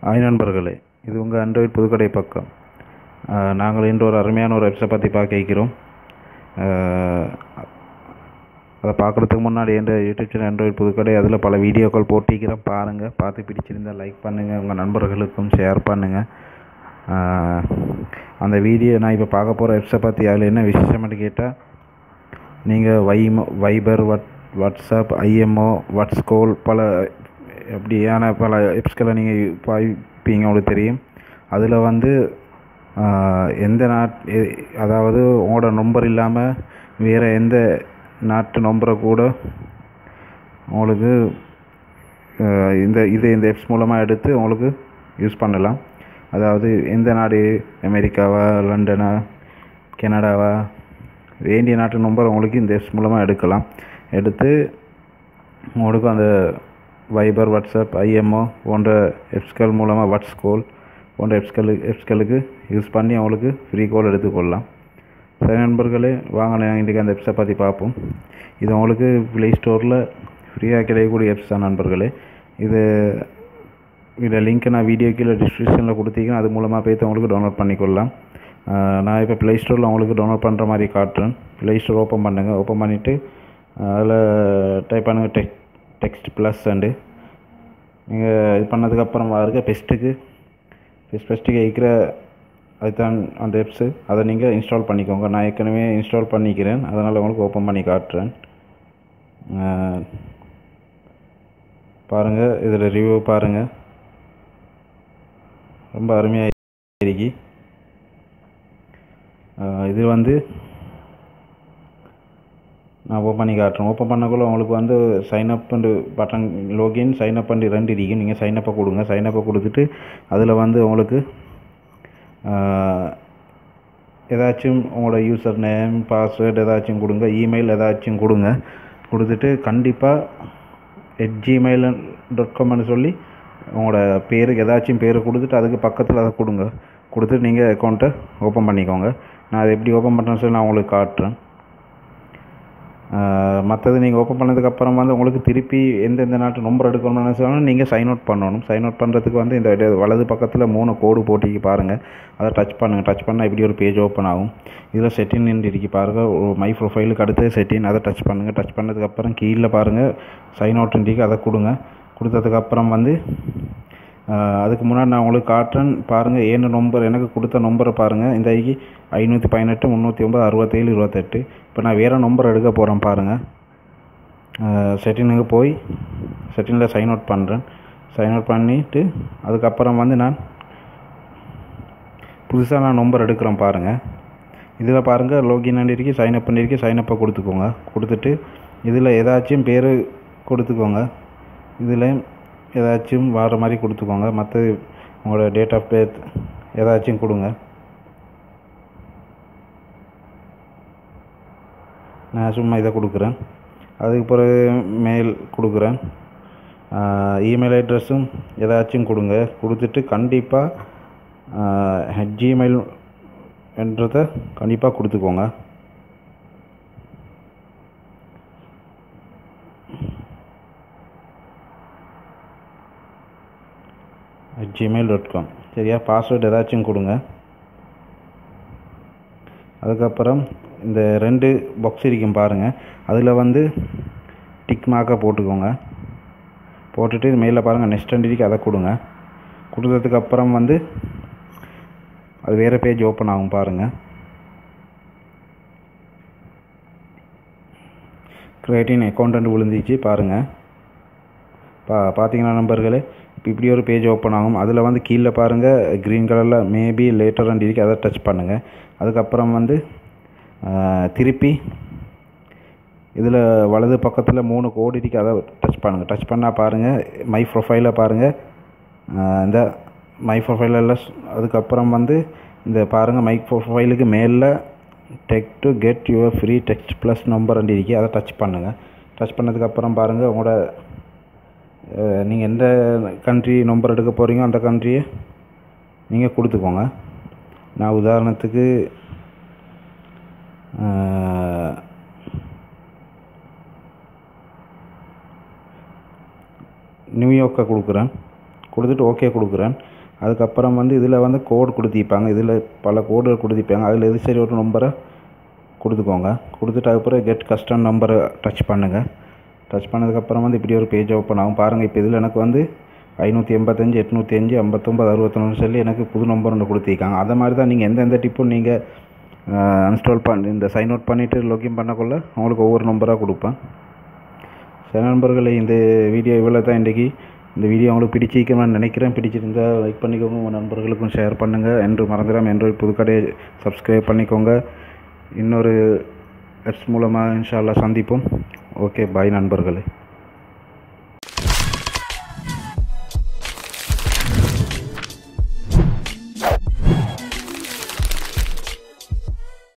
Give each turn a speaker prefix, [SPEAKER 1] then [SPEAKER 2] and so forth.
[SPEAKER 1] hi நண்பர்களே இது உங்கள் ஆண்ட்ராய்டு புதுக்கடை பக்கம் அஹ், நாங்கள் இன்று ஒரு அருமையான ஒரு வெப்சை பற்றி பார்க்க இருக்கிறோம் அஹ், அதை பார்க்குறதுக்கு முன்னாடி என் யூடியூப் சேனல் ஆண்ட்ராய்டு புதுக்கடை அதில் பல வீடியோக்கள் போட்டிக்கிறேன் பாருங்கள் பார்த்து பிடிச்சிருந்தால் லைக் பண்ணுங்கள் உங்கள் நண்பர்களுக்கும் ஷேர் பண்ணுங்கள் அஹ், அந்த வீடியோ நான் இப்போ பார்க்க போகிற வெப்சை பற்றி அதில் என்ன விசேஷம்னு கேட்டால் நீங்கள் வைமோ Viber what WhatsApp IMO WhatsCall பல அப்படியான பல ஆப்ஸ்களை நீங்கள் பாய்ப்பீங்க உங்களுக்கு தெரியும் அதில் வந்து ஆஹ், எந்த நாட் எ- அதாவது உங்களோட நம்பர் இல்லாமல் வேறு எந்த நாட்டு நம்பரை கூட உங்களுக்கு ஆஹ், இந்த இது இந்த ஆப்ஸ் மூலமாக எடுத்து உங்களுக்கு யூஸ் பண்ணலாம் அதாவது எந்த நாடு அமெரிக்காவா லண்டனா கனடாவா வேண்டிய நாட்டு நம்பர் உங்களுக்கு இந்த ஆப்ஸ் மூலமாக எடுக்கலாம் எடுத்து உங்களுக்கு அந்த வைபர் வாட்ஸ்அப் ஐஎம்ஓ போன்ற எப்ஸ்கள் மூலமாக வாட்ஸ்கோல் போன்ற எப்ஸ்கள் எப்ஸ்களுக்கு யூஸ் பண்ணி அவங்களுக்கு ஃப்ரீ கால் எடுத்துக்கொள்ளலாம் சரி நண்பர்களே வாங்க நான் இன்றைக்கி அந்த எப்ஸை பற்றி பார்ப்போம் இது உங்களுக்கு ப்ளே ஸ்டோரில் ஃப்ரீயாக கிடைக்கக்கூடிய எப்ஸ் தான் நண்பர்களே இது இதில் லிங்க் நான் வீடியோ கீழே டிஸ்கிரிப்ஷனில் கொடுத்தீங்கன்னா அது மூலமாக போய்த்து உங்களுக்கு டவுன்லோட் பண்ணிக்கொள்ளலாம் ஆஹ் நான் இப்போ ப்ளே ஸ்டோரில் உங்களுக்கு டவுன்லோட் பண்ணுற மாதிரி காட்டுறேன் ப்ளே ஸ்டோர் ஓப்பன் பண்ணுங்கள் ஓப்பன் பண்ணிவிட்டு அதில் டைப் பண்ணுங்கள் டெக் டெக்ஸ்ட் ப்ளஸ் அண்டு நீங்கள் இது பண்ணதுக்கப்புறம் இருக்க பெஸ்ட்டுக்கு பெஸ்ட் பெஸ்ட்டுக்கு இருக்கிற அதுதான் அந்த எப்ஸு அதை நீங்கள் இன்ஸ்டால் பண்ணிக்கோங்க நான் ஏற்கனவே இன்ஸ்டால் பண்ணிக்கிறேன் அதனால் உங்களுக்கு ஓப்பன் பண்ணி காட்டுறேன் பாருங்கள் இதில் ரிவ்யூ பாருங்கள் ரொம்ப அருமையாக இருக்கு ஆஹ் இது வந்து நான் ஓப்பன் பண்ணி காட்டுறேன் ஓப்பன் பண்ணக்குள்ள உங்களுக்கு வந்து சைன் அப் பண்ணி பட்டன் லோகின் சைன் அப் பண்ணி ரெண்டு இருக்கும் நீங்கள் சைன் அப்பை கொடுங்க சைன் அப்பை கொடுத்துட்டு அதில் வந்து உங்களுக்கு ஆஹ், ஏதாச்சும் உங்களோட யூசர் நேம் பாஸ்வேர்டு ஏதாச்சும் கொடுங்க இமெயில் ஏதாச்சும் கொடுங்க கொடுத்துட்டு கண்டிப்பாக எட் ஜிமெயில் டாட் காம்னு சொல்லி உங்களோட பேருக்கு ஏதாச்சும் பேர் கொடுத்துட்டு அதுக்கு பக்கத்தில் அதை கொடுங்க கொடுத்துட்டு நீங்கள் அக்கௌண்ட்டை ஓப்பன் பண்ணிக்கோங்க நான் அதை எப்படி ஓப்பன் பண்ணுறேன்னு சொல்லி நான் உங்களுக்கு காட்டுறேன் மற்றது நீங்கள் ஓப்பன் பண்ணதுக்கப்புறம் வந்து உங்களுக்கு திருப்பி எந்தெந்த நாட்டு நம்பர் எடுக்கணும்னு நினச்சாலும் நீங்கள் சைன் அவுட் பண்ணணும் சைன் அவுட் பண்ணுறதுக்கு வந்து இந்த இட- வலது பக்கத்தில் மூணு கோடு போட்டிக்கு பாருங்கள் அதை டச் பண்ணுங்கள் டச் பண்ணால் இப்படி ஒரு பேஜ் ஓப்பன் ஆகும் இதில் செட்டின் இருக்கு பாருங்கள் மை ப்ரொஃபைலுக்கு அடுத்து செட்டின் அதை டச் பண்ணுங்கள் டச் பண்ணதுக்கப்புறம் கீழே பாருங்கள் சைன் அவுட் இருக்கு அதை கொடுங்க கொடுத்ததுக்கப்புறம் வந்து ஆஹ் அதுக்கு முன்னாடி நான் உங்களுக்கு காட்டுறேன் பாருங்கள் ஏன்னு நம்பர் எனக்கு கொடுத்த நம்பரை பாருங்கள் இந்த ஐக்கு ஐநூற்றி பதினெட்டு முந்நூற்றி ஒம்பது அறுபத்தேழு இருபத்தெட்டு இப்போ நான் வேறு நம்பர் எடுக்க போகிறேன் பாருங்கள் செட்டினுக்கு போய் செட்டினில் சைன் அவுட் பண்ணுறேன் சைன் அவுட் பண்ணிவிட்டு அதுக்கப்புறம் வந்து நான் புதுசாக நான் நம்பர் எடுக்கிறேன் பாருங்கள் இதில் பாருங்கள் லோகின் பண்ணிருக்கு சைன் அப் பண்ணிருக்கு சைன் அப்பை கொடுத்துக்கோங்க கொடுத்துட்டு இதில் ஏதாச்சும் பேர் கொடுத்துக்கோங்க இதில் ஏதாச்சும் வர மாதிரி கொடுத்துக்கோங்க மற்ற உங்களோட டேட் ஆஃப் பர்த் ஏதாச்சும் கொடுங்க நான் சும்மா இதை கொடுக்குறேன் அதுக்கு பிறகு மெயில் கொடுக்குறேன் இமெயில் அட்ரஸும் ஏதாச்சும் கொடுங்க கொடுத்துட்டு கண்டிப்பாக ஜிமெயில் என்றதை கண்டிப்பாக கொடுத்துக்கோங்க ஜிமெயில் டாட் காம் சரியா பாஸ்வேர்டு ஏதாச்சும் கொடுங்க அதுக்கப்புறம் இந்த ரெண்டு பாக்ஸ் இருக்கும் பாருங்கள் அதில் வந்து டிக் மார்க்கை போட்டுக்கோங்க போட்டுட்டு மேலே பாருங்கள் நெக்ஸ்ட் ரெண்டு இருக்கு அதை கொடுங்க கொடுத்ததுக்கு அப்புறம் வந்து அது வேறு பேஜ் ஓப்பன் ஆகும் பாருங்கள் கிரியேட்டின் அக்கௌண்ட் விழுந்துச்சு பாருங்கள் பா பார்த்தீங்கன்னா நம்பர்களே இப்போ இப்படி ஒரு பேஜ் ஓப்பன் ஆகும் அதில் வந்து கீழே பாருங்கள் க்ரீன் கலரில் மேபி லேட்டர் அண்ட் இருக்கு அதை டச் பண்ணுங்கள் அதுக்கப்புறம் வந்து ஆஹ், திருப்பி இதில் வலது பக்கத்தில் மூணு கோடு இருக்கு அதை டச் பண்ணுங்கள் டச் பண்ணால் பாருங்கள் மை ப்ரொஃபைலில் பாருங்கள் இந்த மை ப்ரொஃபைலில் அதுக்கப்புறம் வந்து இந்த பாருங்கள் மை ப்ரொஃபைலுக்கு மேலே tap to get your free text plus number and இருக்கு அதை டச் பண்ணுங்கள் டச் பண்ணதுக்கப்புறம் பாருங்கள் உங்களோட நீங்கள் எந்த கண்ட்ரி நம்பர் எடுக்க போகிறீங்க அந்த கண்ட்ரியை நீங்கள் கொடுத்துக்கோங்க நான் உதாரணத்துக்கு ஆஹ், நியூயார்க்கை கொடுக்குறேன் கொடுத்துட்டு ஓகே கொடுக்குறேன் அதுக்கப்புறம் வந்து இதில் வந்து கோடு கொடுத்திருப்பாங்க இதில் பல கோடுகள் கொடுத்திருப்பாங்க அதில் எது சரி ஒரு நம்பரை கொடுத்துக்கோங்க கொடுத்துட்டு அதுக்கப்புறம் கெட் கஸ்டம் நம்பரை டச் பண்ணுங்கள் டச் பண்ணதுக்கப்புறம் வந்து இப்படி ஒரு பேஜ் ஓப்பன் ஆகும் பாருங்கள் இப்போ இதில் எனக்கு வந்து ஐநூற்றி எண்பத்தஞ்சு எட்நூற்றி அஞ்சு ஐம்பத்தொம்பது அறுபத்தொன்னு சொல்லி எனக்கு புது நம்பர் ஒன்று கொடுத்திருக்காங்க அதை மாதிரி தான் நீங்கள் எந்தெந்த டிப்பும் நீங்கள் இன்ஸ்டால் பண்ணி இந்த சைன் அவுட் பண்ணிவிட்டு லொகின் பண்ணக்குள்ள உங்களுக்கு ஒவ்வொரு நம்பராக கொடுப்பேன் சில நண்பர்களே இந்த வீடியோ இவ்வளோ தான் இன்றைக்கி இந்த வீடியோ உங்களுக்கு பிடிச்சிக்கணும்னு நினைக்கிறேன் பிடிச்சிருந்தா லைக் பண்ணிக்கோங்க உங்கள் நண்பர்களுக்கும் ஷேர் பண்ணுங்கள் என்று மறந்துடாமல் ஆண்ட்ராய்ட் புதுக்கடையை சப்ஸ்கிரைப் பண்ணிக்கோங்க இன்னொரு ஆப்ஸ் மூலமாக இன்ஷால்லா சந்திப்போம் ஓகே பாய் நண்பர்களே